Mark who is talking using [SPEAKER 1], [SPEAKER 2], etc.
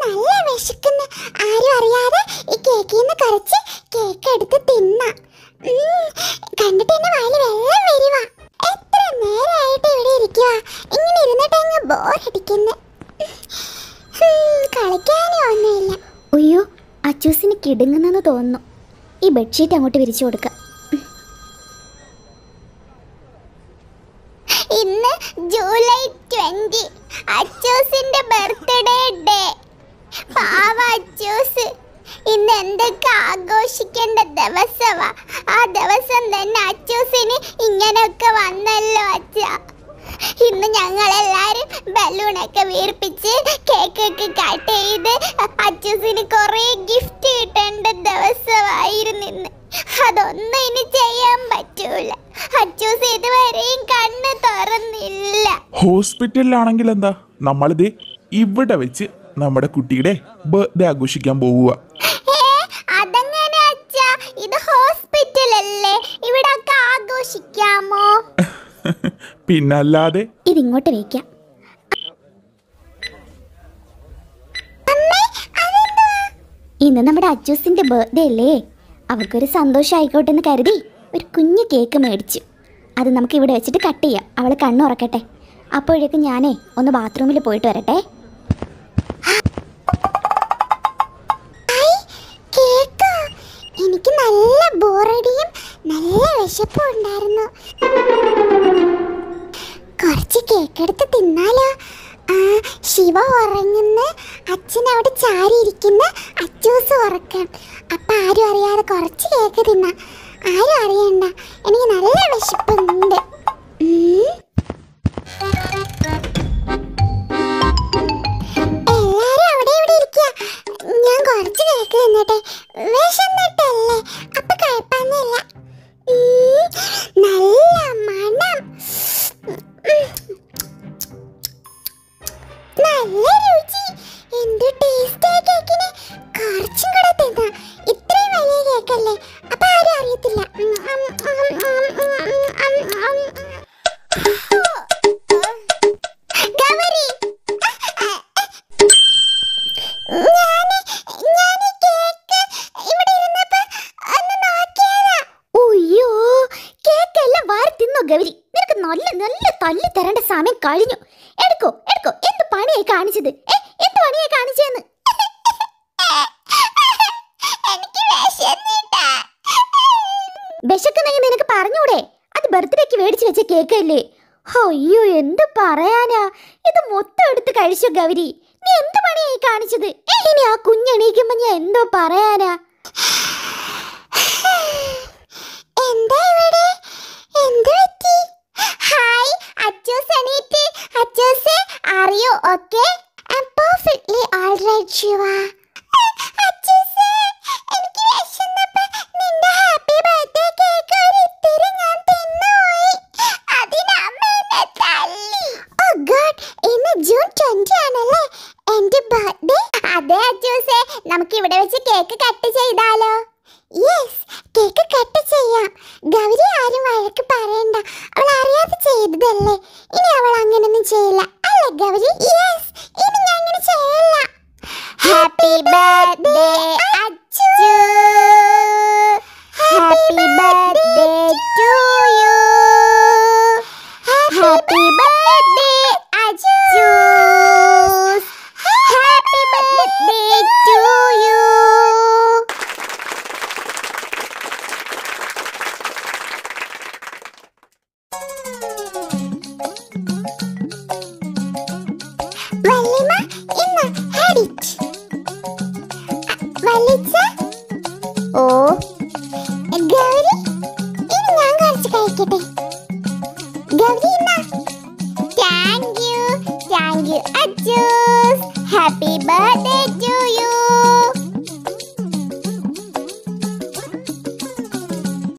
[SPEAKER 1] നല്ല വിശക്കുന്നു ആരും അറിയാതെ ഈ കേക്കിൽ നിന്ന് കുറച്ച് കേക്ക് എടുത്ത് തിന്നാം ഉം, കണ്ടിട്ട് എന്റെ വായിൽ വെള്ളം വരുവാ എത്ര നേരമായിട്ട് ഇവിടെ ഇരിക്കുക ഇങ്ങനെ ഇരുന്നിട്ട് അങ്ങ് ബോറടിക്കുന്നു കളിക്കാനും ഒന്നുമില്ല
[SPEAKER 2] അയ്യോ അച്ചൂസിന് കിടുങ്ങുന്നെന്ന് തോന്നുന്നു ഈ ബെഡ്ഷീറ്റ് അങ്ങോട്ട് വിരിച്ചു കൊടുക്കാം
[SPEAKER 1] ഇന്ന് ജൂലൈ ട്വന്റി അച്ചൂസിന്റെ ബർത്ത്ഡേ ഡേ പാവ അച്ചൂസ് ഇന്ന് എന്തൊക്കെ ആഘോഷിക്കേണ്ട ദിവസമാ ആ ദിവസം തന്നെ അച്ചൂസിന് ഇങ്ങനെയൊക്കെ വന്നല്ലോ അച്ഛ ഇന്ന് ഞങ്ങൾ എല്ലാരും ബലൂണൊക്കെ വീർപ്പിച്ച് കേക്കൊക്കെ കട്ട് ചെയ്ത് അച്ചൂസിന് കുറേ ഗിഫ്റ്റ് കിട്ടേണ്ട ദിവസമായിരുന്നു ഇന്ന് അതൊന്നും ഇനി ചെയ്യാൻ പറ്റൂല അച്ചൂസ് ഇതുവരെയും കണ്ണ് തുറന്നില്ല
[SPEAKER 3] ഹോസ്പിറ്റലിലാണെങ്കിൽ എന്താ നമ്മളിത് ഇവിടെ വെച്ച് നമ്മുടെ കുട്ടിയുടെ ബർത്ത്ഡേ ആഘോഷിക്കാൻ പോവുക
[SPEAKER 1] ഏ, അതെങ്ങനെ അച്ഛാ ഇത് ഹോസ്പിറ്റലല്ലേ ഇവിടെ ഒക്കെ ആഘോഷിക്കാമോ
[SPEAKER 3] പിന്നല്ലാതെ
[SPEAKER 2] ഇതിങ്ങോട്ട് വയ്ക്കാം ഇന്ന് നമ്മുടെ അച്ചൂസിന്റെ ബർത്ത്ഡേ അല്ലേ അവൾക്കൊരു സന്തോഷം ആയിക്കോട്ടെ എന്ന് കരുതി ഒരു കുഞ്ഞു കേക്ക് മേടിച്ചു അത് നമുക്ക് ഇവിടെ വെച്ചിട്ട് കട്ട് ചെയ്യാം അവൾ കണ്ണുറക്കട്ടെ അപ്പോഴേക്കും ഞാനേ ഒന്ന് ബാത്റൂമിൽ പോയിട്ട് വരട്ടെ
[SPEAKER 1] കേക്കോ എനിക്ക് നല്ല ബോറടിയും നല്ല വിശപ്പും ഉണ്ടായിരുന്നു കുറച്ച് കേക്ക് എടുത്ത് തിന്നാലോ ആ ശിവ ഉറങ്ങുന്ന അച്ഛൻ അവിടെ ചാരി ഇരിക്കുന്ന അച്ചൂസ് ഉറക്കം അപ്പൊ ആരും അറിയാതെ കുറച്ച് കേക്ക് തിന്നാ ആരും അറിയണ്ട എനിക്ക് നല്ല വിശപ്പുണ്ട് ഉം. എല്ലാരും അവിടെ ഇവിടെ ഇരിക്കുക ഞാൻ കുറച്ച് കേക്ക് തിന്നട്ടെ വിശന്നിട്ടല്ലേ അപ്പൊ കുഴപ്പമൊന്നുമില്ല ഉം, നല്ല മണം ഉം. നല്ല രുചി എന്ത് ടേസ്റ്റ് ആ കേക്കിന് കുറച്ചും കൂടെ തിന്നാ ഇത്രയും വലിയ കേക്കല്ലേ അപ്പൊ ആരും അറിയത്തില്ല ഉം, ഉം, ഉം, ഉം, ഉം, ഉം, ഉം. ഗൗരി ഞാന് ഞാന് കേക്ക് ഇവിടെ ഇരുന്നപ്പോ ഒന്ന് നോക്കിയതാ
[SPEAKER 2] അയ്യോ കേക്കെല്ലാം വാരി തിന്നോ ഗൗരി നിനക്ക് നല്ല നല്ല തല്ലി തരേണ്ട സമയം കഴിഞ്ഞു എടുക്കോ എടുക്കോ എന്ത് പണിയായി കാണിച്ചത് ഏ എന്ത് പണിയായി കാണിച്ചതെന്ന്
[SPEAKER 1] എനിക്ക് വിശന്നിട്ടാ
[SPEAKER 2] വിശക്കുന്നെങ്കിൽ നിനക്ക് പറഞ്ഞൂടെ അത് ബർത്ത്ഡേക്ക് മേടിച്ചു വെച്ച കേക്ക് അല്ലേ അയ്യോ എന്ത് പറയാനാ ഇത് മൊത്തം എടുത്ത് കഴിച്ചു ഗൗരി നീ എന്ത് പണിയായി കാണിച്ചത് ഏ, ഇനി ആ കുഞ്ഞെണീക്കുമ്പോ ഞാൻ എന്തോ പറയാനാ
[SPEAKER 1] എന്താ ഇവിടെ എന്ത് പറ്റി ഹായ് അച്ചൂസ് എണീറ്റ് Achus are you okay I am perfectly alright Shiva Achus എനിക്ക് വിശന്നപ്പോ നിന്റെ ഹാപ്പി ബർത്ത്ഡേ കേക്ക് ഒരു ഇത്തിരി ഞാൻ തിന്നുപോയി അതിന് അമ്മ എന്നെ തല്ലി ഓ ഗോഡ് ഇന്ന് ജൂൺ 20 ആണല്ലേ എന്റെ ബർത്ത്ഡേ അതെ അച്ചൂസേ നമുക്ക് ഇവിടെ വെച്ച് കേക്ക് കട്ട് ചെയ്താലോ യെസ് കേക്ക് കട്ട് ചെയ്യാം ഗൗരി ആരും വഴക്ക് പറയണ്ട അവൾ അറിയാതെ ചെയ്തതല്ലേ ഇനി അവൾ അങ്ങനൊന്നും ചെയ്യില്ല അല്ലേ ഗൗരി യെസ് ഇനി ഞാൻ അങ്ങനെ ചെയ്യില്ല happy birthday Achu happy birthday to you happy birthday Achu happy birthday to you വല്യമ്മ ഇന്ന് ഹാഡിറ്റ് വലിച്ച ഓ ഗൗരി ഇനി ഞാൻ കുറച്ച് കഴിക്കട്ടെ ഗൗരി ഇന്ന thank you thank you Achus happy birthday to